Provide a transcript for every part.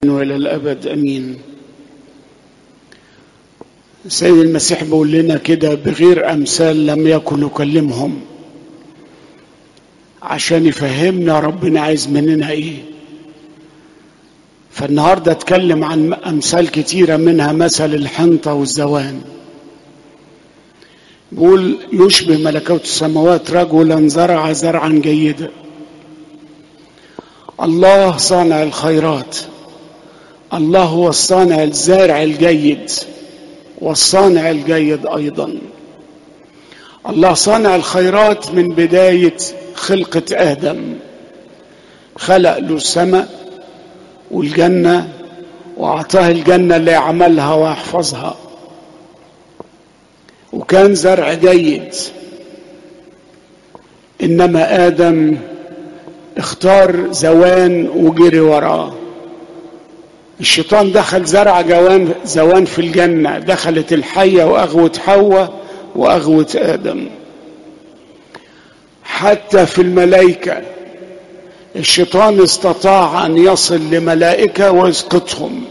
والى الابد امين سيد المسيح بيقول لنا كده بغير امثال لم يكن يكلمهم عشان يفهمنا ربنا عايز مننا ايه فالنهارده اتكلم عن امثال كتيره منها مثل الحنطه والزوان بيقول يشبه ملكوت السماوات رجلا زرع زرعا جيدا الله صانع الخيرات الله هو الصانع الزارع الجيد والصانع الجيد ايضا الله صانع الخيرات من بدايه خلقه ادم خلق له السماء والجنه واعطاه الجنه اللي يعملها ويحفظها وكان زرع جيد انما ادم اختار زوان وجري وراه الشيطان دخل زرع جوان زوان في الجنة دخلت الحية وأغوت حواء وأغوت آدم حتى في الملائكة الشيطان استطاع أن يصل لملائكة ويسقطهم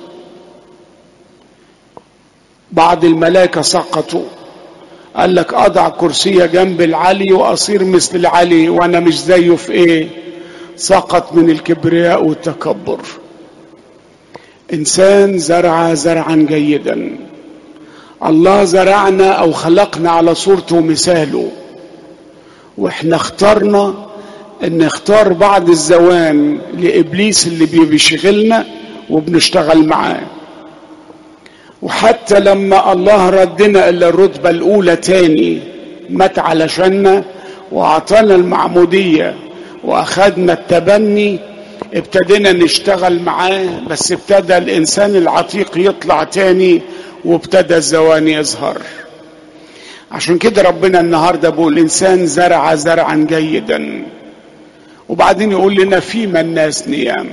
بعض الملائكة سقطوا قال لك أضع كرسي جنب العلي وأصير مثل العلي وأنا مش زيه في إيه سقط من الكبرياء والتكبر انسان زرع زرعا جيدا الله زرعنا او خلقنا على صورته ومثاله واحنا اخترنا ان نختار بعض الزوان لابليس اللي بيشغلنا وبنشتغل معاه وحتى لما الله ردنا الى الرتبه الاولى تاني مات علشاننا واعطانا المعموديه واخدنا التبني ابتدينا نشتغل معاه بس ابتدى الانسان العتيق يطلع تاني وابتدى الزوان يظهر عشان كده ربنا النهارده بيقول الانسان زرع زرعا جيدا وبعدين يقول لنا فيما الناس نيام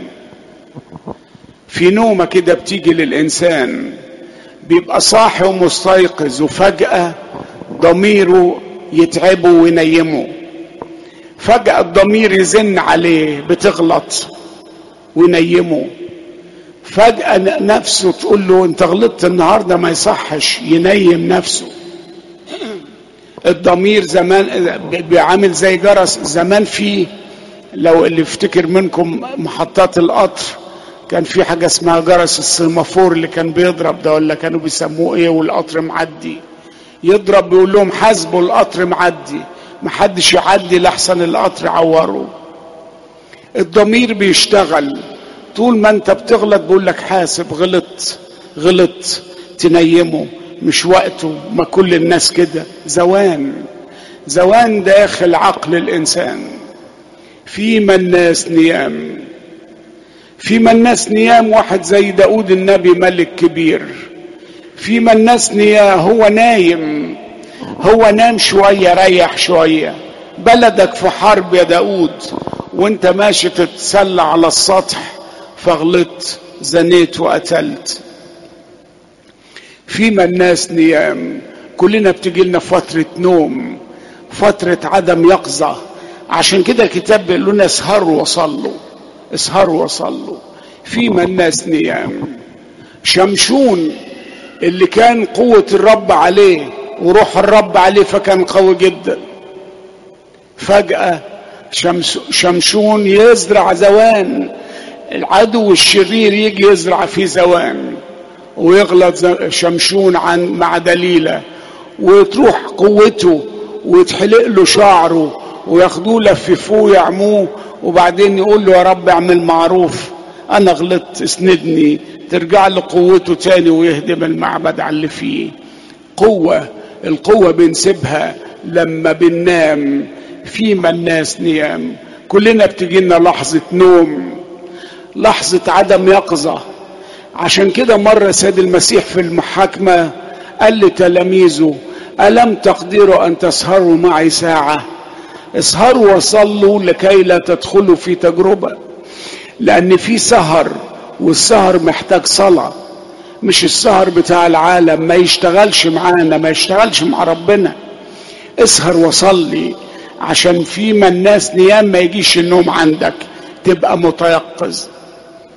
في نومه كده بتيجي للانسان بيبقى صاحي ومستيقظ وفجاه ضميره يتعبه وينيمه فجأة الضمير يزن عليه بتغلط وينيمه فجأة نفسه تقول له انت غلطت النهارده ما يصحش ينيم نفسه الضمير زمان بيعامل زي جرس زمان في لو اللي يفتكر منكم محطات القطر كان في حاجة اسمها جرس السيمافور اللي كان بيضرب ده ولا كانوا بيسموه ايه والقطر معدي يضرب بيقول لهم حاسبوا القطر معدي محدش يعدي لحسن القطر عوره الضمير بيشتغل طول ما انت بتغلط بيقول لك حاسب غلط غلط تنيمه مش وقته ما كل الناس كده زوان زوان داخل عقل الانسان فيما الناس نيام فيما الناس نيام واحد زي داود النبي ملك كبير فيما الناس نيام هو نايم هو نام شوية ريح شوية بلدك في حرب يا داود وانت ماشي تتسلى على السطح فغلطت زنيت وقتلت فيما الناس نيام كلنا بتجي لنا فترة نوم فترة عدم يقظة عشان كده الكتاب بيقول لنا اسهروا وصلوا اسهروا وصلوا فيما الناس نيام شمشون اللي كان قوة الرب عليه وروح الرب عليه فكان قوي جدا فجأة شمس شمشون يزرع زوان العدو الشرير يجي يزرع في زوان ويغلط شمشون عن مع دليلة وتروح قوته ويتحلق له شعره وياخدوه لففوه يعموه وبعدين يقول له يا رب اعمل معروف انا غلطت اسندني ترجع له قوته تاني ويهدم المعبد على اللي فيه قوه القوة بنسيبها لما بننام فيما الناس نيام كلنا بتجينا لحظة نوم لحظة عدم يقظة عشان كده مرة سيد المسيح في المحاكمة قال لتلاميذه ألم تقدروا أن تسهروا معي ساعة اسهروا وصلوا لكي لا تدخلوا في تجربة لأن في سهر والسهر محتاج صلاة مش السهر بتاع العالم ما يشتغلش معانا ما يشتغلش مع ربنا اسهر وصلي عشان فيما الناس نيام ما يجيش النوم عندك تبقى متيقظ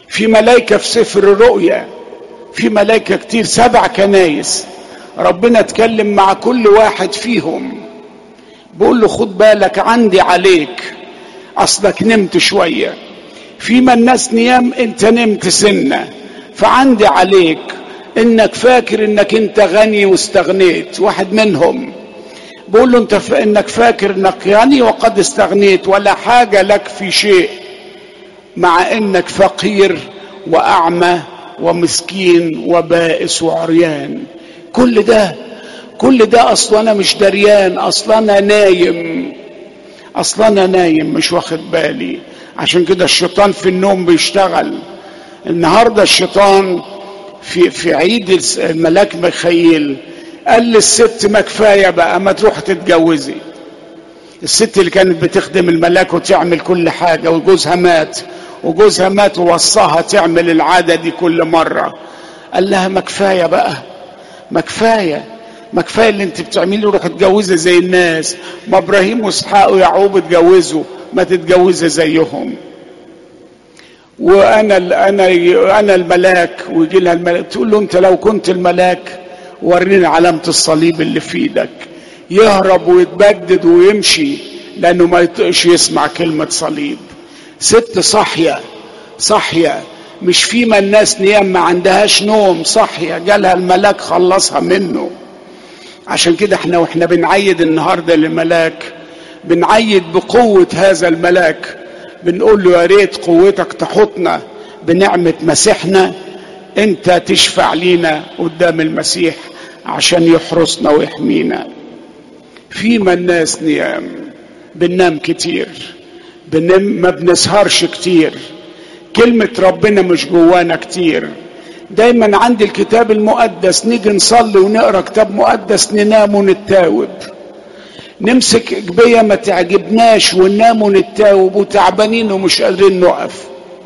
في ملائكة في سفر الرؤيا في ملائكة كتير سبع كنايس ربنا اتكلم مع كل واحد فيهم بقول له خد بالك عندي عليك اصلك نمت شوية فيما الناس نيام انت نمت سنة فعندي عليك انك فاكر انك انت غني واستغنيت واحد منهم بقول له انت ف... انك فاكر انك غني وقد استغنيت ولا حاجة لك في شيء مع انك فقير واعمى ومسكين وبائس وعريان كل ده كل ده اصلا انا مش دريان اصلا انا نايم اصلا انا نايم مش واخد بالي عشان كده الشيطان في النوم بيشتغل النهارده الشيطان في في عيد الملاك ميخائيل قال للست ما كفايه بقى ما تروح تتجوزي الست اللي كانت بتخدم الملاك وتعمل كل حاجه وجوزها مات وجوزها مات ووصاها تعمل العاده دي كل مره قال لها ما كفايه بقى ما كفايه ما كفايه اللي انت بتعمليه روح اتجوزي زي الناس ما ابراهيم واسحاق ويعقوب اتجوزوا ما تتجوزي زيهم وانا انا انا الملاك ويجي لها الملاك تقول له انت لو كنت الملاك وريني علامه الصليب اللي في ايدك يهرب ويتبدد ويمشي لانه ما يطقش يسمع كلمه صليب ست صاحيه صاحيه مش فيما الناس نيام ما عندهاش نوم صاحيه جالها الملاك خلصها منه عشان كده احنا واحنا بنعيد النهارده للملاك بنعيد بقوه هذا الملاك بنقول له يا ريت قوتك تحطنا بنعمه مسيحنا انت تشفع لينا قدام المسيح عشان يحرسنا ويحمينا فيما الناس نيام بننام كتير بنم ما بنسهرش كتير كلمة ربنا مش جوانا كتير دايما عندي الكتاب المقدس نيجي نصلي ونقرا كتاب مقدس ننام ونتاوب نمسك جبية ما تعجبناش وننام ونتاوب وتعبانين ومش قادرين نقف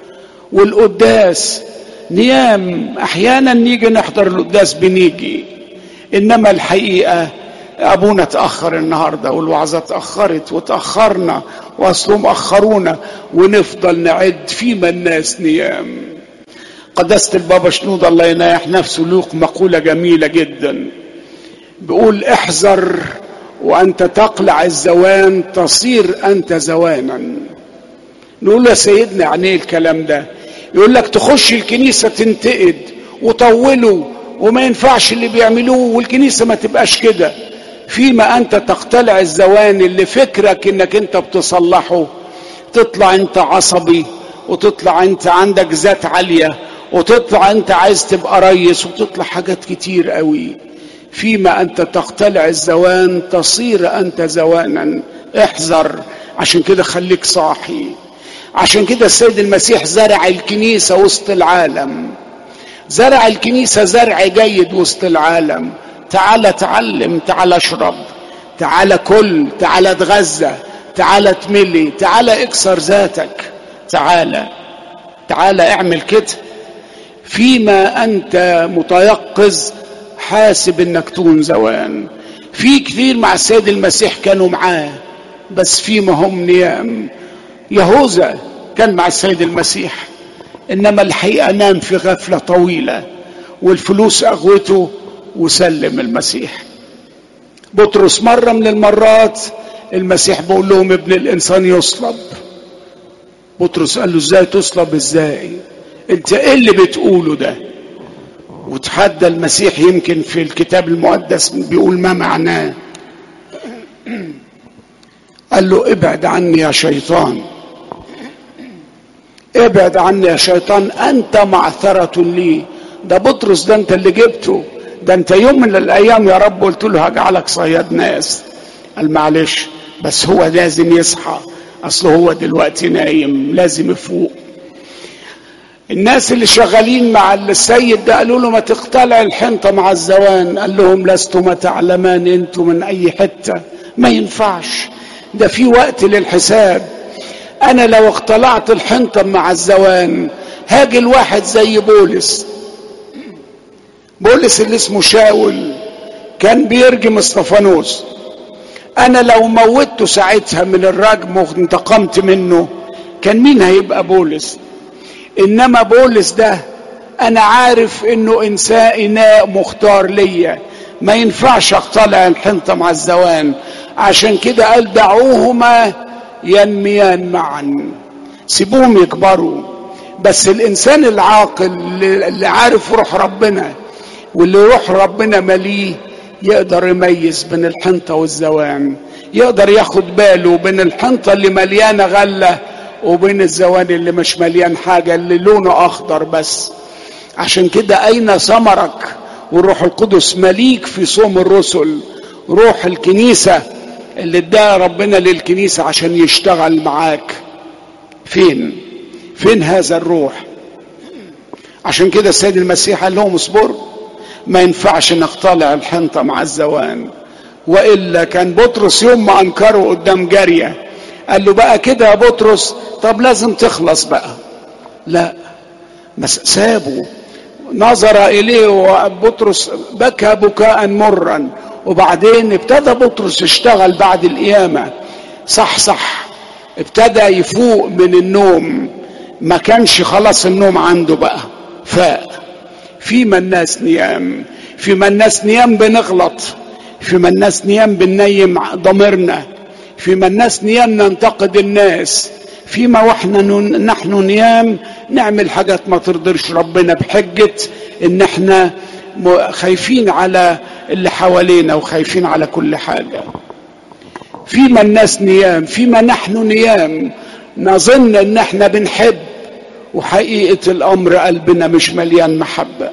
والقداس نيام احيانا نيجي نحضر القداس بنيجي انما الحقيقه ابونا اتاخر النهارده والوعظه اتاخرت وتاخرنا واصلهم اخرونا ونفضل نعد فيما الناس نيام قداسه البابا شنود الله ينايح نفسه له مقوله جميله جدا بيقول احذر وانت تقلع الزوان تصير انت زوانا نقول يا سيدنا يعني ايه الكلام ده يقول لك تخش الكنيسه تنتقد وطولوا وما ينفعش اللي بيعملوه والكنيسه ما تبقاش كده فيما انت تقتلع الزوان اللي فكرك انك انت بتصلحه تطلع انت عصبي وتطلع انت عندك ذات عاليه وتطلع انت عايز تبقى ريس وتطلع حاجات كتير قوي فيما انت تقتلع الزوان تصير انت زوانا احذر عشان كده خليك صاحي عشان كده السيد المسيح زرع الكنيسه وسط العالم زرع الكنيسه زرع جيد وسط العالم تعال تعلم تعال اشرب تعال كل تعال اتغذى تعال تملي تعال اكسر ذاتك تعال تعال اعمل كده فيما انت متيقظ حاسب انك تكون زوان في كثير مع السيد المسيح كانوا معاه بس فيما هم نيام يهوذا كان مع السيد المسيح انما الحقيقه نام في غفله طويله والفلوس اغوته وسلم المسيح بطرس مره من المرات المسيح بيقول لهم ابن الانسان يصلب بطرس قال له ازاي تصلب ازاي انت ايه اللي بتقوله ده وتحدى المسيح يمكن في الكتاب المقدس بيقول ما معناه قال له ابعد عني يا شيطان ابعد عني يا شيطان انت معثرة لي ده بطرس ده انت اللي جبته ده انت يوم من الايام يا رب قلت له هجعلك صياد ناس قال معلش بس هو لازم يصحى اصل هو دلوقتي نايم لازم يفوق الناس اللي شغالين مع السيد ده قالوا له ما تقتلع الحنطه مع الزوان قال لهم لستما تعلمان انتم من اي حته ما ينفعش ده في وقت للحساب انا لو اقتلعت الحنطه مع الزوان هاجي الواحد زي بولس بولس اللي اسمه شاول كان بيرجم اسطفانوس انا لو موتته ساعتها من الرجم وانتقمت منه كان مين هيبقى بولس انما بولس ده انا عارف انه انسان اناء مختار ليا ما ينفعش اقتلع الحنطة مع الزوان عشان كده قال دعوهما ينميان معا سيبوهم يكبروا بس الانسان العاقل اللي عارف روح ربنا واللي روح ربنا مليه يقدر يميز بين الحنطة والزوان يقدر ياخد باله بين الحنطة اللي مليانة غلة وبين الزوان اللي مش مليان حاجة اللي لونه أخضر بس عشان كده أين ثمرك والروح القدس مليك في صوم الرسل روح الكنيسة اللي اداها ربنا للكنيسة عشان يشتغل معاك فين فين هذا الروح عشان كده السيد المسيح قال لهم اصبروا ما ينفعش نقتلع الحنطة مع الزوان وإلا كان بطرس يوم ما أنكره قدام جارية قال له بقى كده يا بطرس طب لازم تخلص بقى لا بس سابه نظر إليه وبطرس بكى بكاء مرا وبعدين ابتدى بطرس يشتغل بعد القيامة صح صح ابتدى يفوق من النوم ما كانش خلاص النوم عنده بقى فاق فيما الناس نيام فيما الناس نيام بنغلط فيما الناس نيام بننيم ضميرنا فيما الناس نيام ننتقد الناس فيما واحنا نحن نيام نعمل حاجات ما ترضرش ربنا بحجة ان احنا خايفين على اللي حوالينا وخايفين على كل حاجة فيما الناس نيام فيما نحن نيام نظن ان احنا بنحب وحقيقة الامر قلبنا مش مليان محبة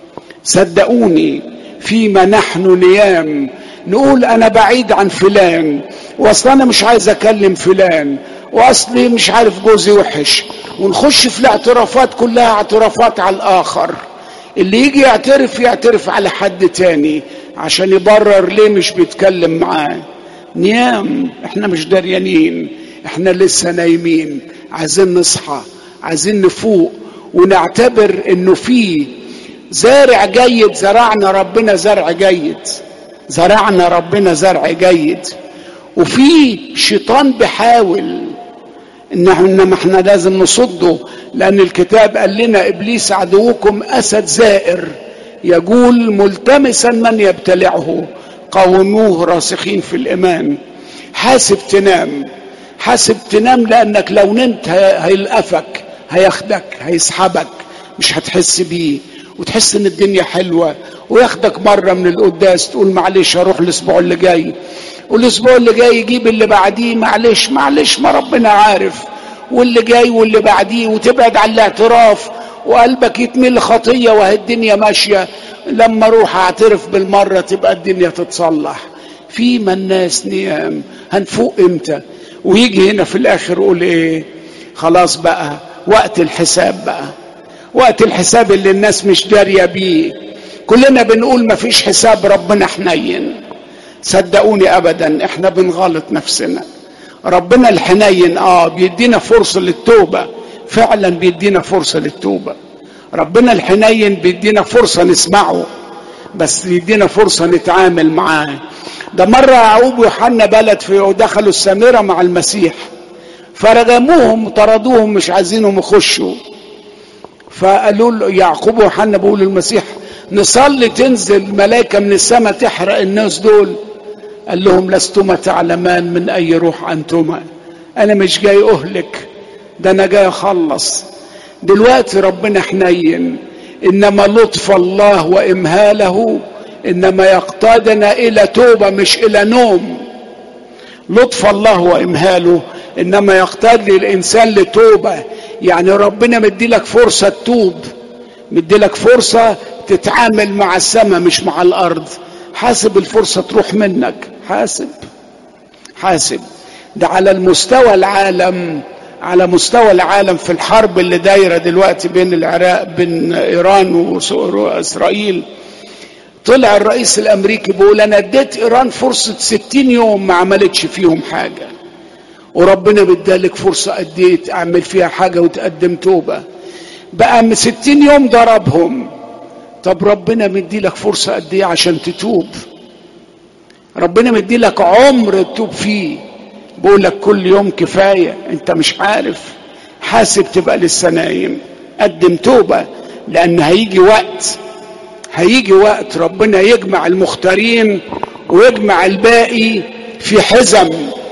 صدقوني فيما نحن نيام نقول انا بعيد عن فلان واصلا انا مش عايز اكلم فلان واصلي مش عارف جوزي وحش ونخش في الاعترافات كلها اعترافات على الاخر اللي يجي يعترف يعترف على حد تاني عشان يبرر ليه مش بيتكلم معاه نيام احنا مش دريانين احنا لسه نايمين عايزين نصحى عايزين نفوق ونعتبر انه في زارع جيد زرعنا ربنا زرع جيد زرعنا ربنا زرع جيد وفي شيطان بيحاول ان انما احنا لازم نصده لان الكتاب قال لنا ابليس عدوكم اسد زائر يقول ملتمسا من يبتلعه قوموه راسخين في الايمان حاسب تنام حاسب تنام لانك لو نمت هيلقفك هياخدك هيسحبك مش هتحس بيه وتحس ان الدنيا حلوه وياخدك مره من القداس تقول معلش هروح الاسبوع اللي جاي والاسبوع اللي جاي يجيب اللي بعديه معلش معلش ما ربنا عارف واللي جاي واللي بعديه وتبعد عن الاعتراف وقلبك يتمل خطيه وهي الدنيا ماشيه لما اروح اعترف بالمره تبقى الدنيا تتصلح فيما الناس نيام هنفوق امتى ويجي هنا في الاخر يقول ايه خلاص بقى وقت الحساب بقى وقت الحساب اللي الناس مش داريه بيه كلنا بنقول ما فيش حساب ربنا حنين صدقوني ابدا احنا بنغلط نفسنا ربنا الحنين اه بيدينا فرصه للتوبه فعلا بيدينا فرصه للتوبه ربنا الحنين بيدينا فرصه نسمعه بس يدينا فرصه نتعامل معاه ده مره يعقوب ويوحنا بلد في ودخلوا السامره مع المسيح فرجموهم طردوهم مش عايزينهم يخشوا فقالوا له يعقوب ويوحنا بيقولوا للمسيح نصلي تنزل ملائكه من السماء تحرق الناس دول قال لهم لستما تعلمان من اي روح انتما انا مش جاي اهلك ده انا جاي اخلص دلوقتي ربنا حنين انما لطف الله وامهاله انما يقتادنا الى توبه مش الى نوم لطف الله وامهاله انما يقتاد الانسان لتوبه يعني ربنا مديلك فرصه تتوب مديلك فرصه تتعامل مع السماء مش مع الارض حاسب الفرصه تروح منك حاسب حاسب ده على المستوى العالم على مستوى العالم في الحرب اللي دايره دلوقتي بين العراق بين ايران واسرائيل طلع الرئيس الامريكي بيقول انا اديت ايران فرصه 60 يوم ما عملتش فيهم حاجه وربنا بدالك فرصه اديت اعمل فيها حاجه وتقدم توبه بقى من 60 يوم ضربهم طب ربنا مدي لك فرصه قد ايه عشان تتوب ربنا مدي لك عمر تتوب فيه بقول لك كل يوم كفايه انت مش عارف حاسب تبقى لسه نايم قدم توبة لأن هيجي وقت هيجي وقت ربنا يجمع المختارين ويجمع الباقي في حزم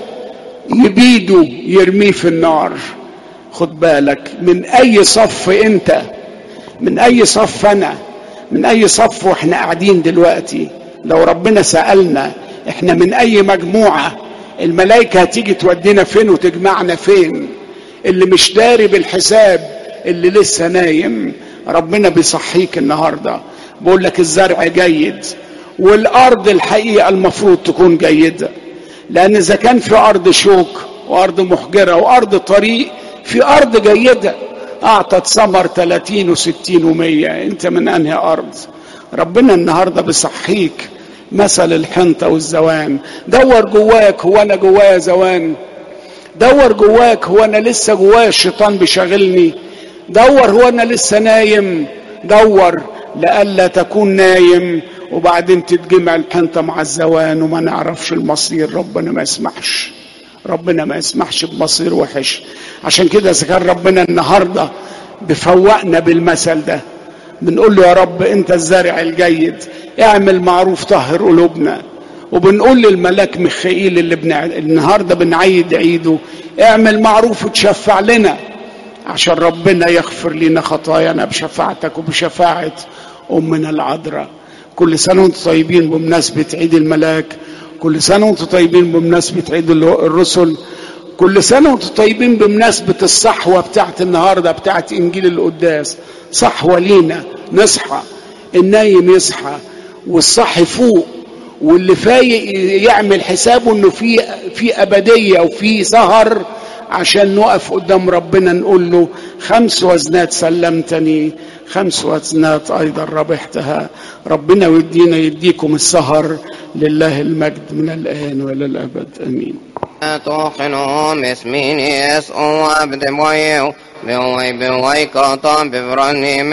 يبيده يرميه في النار خد بالك من اي صف انت من اي صف انا من اي صف واحنا قاعدين دلوقتي لو ربنا سألنا احنا من اي مجموعة الملائكة هتيجي تودينا فين وتجمعنا فين اللي مش داري بالحساب اللي لسه نايم ربنا بيصحيك النهاردة بقول لك الزرع جيد والارض الحقيقة المفروض تكون جيدة لان اذا كان في ارض شوك وارض محجرة وارض طريق في ارض جيدة اعطت ثمر 30 و60 و100 انت من انهي ارض ربنا النهارده بيصحيك مثل الحنطه والزوان دور جواك هو انا جوايا زوان دور جواك هو انا لسه جوايا الشيطان بيشغلني دور هو انا لسه نايم دور لئلا تكون نايم وبعدين تتجمع الحنطه مع الزوان وما نعرفش المصير ربنا ما يسمحش ربنا ما يسمحش بمصير وحش عشان كده اذا كان ربنا النهارده بفوقنا بالمثل ده بنقول له يا رب انت الزارع الجيد اعمل معروف طهر قلوبنا وبنقول للملاك ميخائيل اللي بنع... النهارده بنعيد عيده اعمل معروف وتشفع لنا عشان ربنا يغفر لنا خطايانا بشفاعتك وبشفاعة أمنا العذراء كل سنة وانتم طيبين بمناسبة عيد الملاك كل سنة وانتم طيبين بمناسبة عيد الرسل كل سنة وانتم طيبين بمناسبة الصحوة بتاعت النهاردة بتاعت إنجيل القداس صحوة لينا نصحى النايم يصحى والصحي فوق واللي فايق يعمل حسابه انه في في ابديه وفي سهر عشان نقف قدام ربنا نقول له خمس وزنات سلمتني خمس وزنات ايضا ربحتها ربنا يدينا يديكم السهر لله المجد من الان والى الابد امين توخنهم اسمين يسوع عبد بويو بوي بوي كاطا بفرني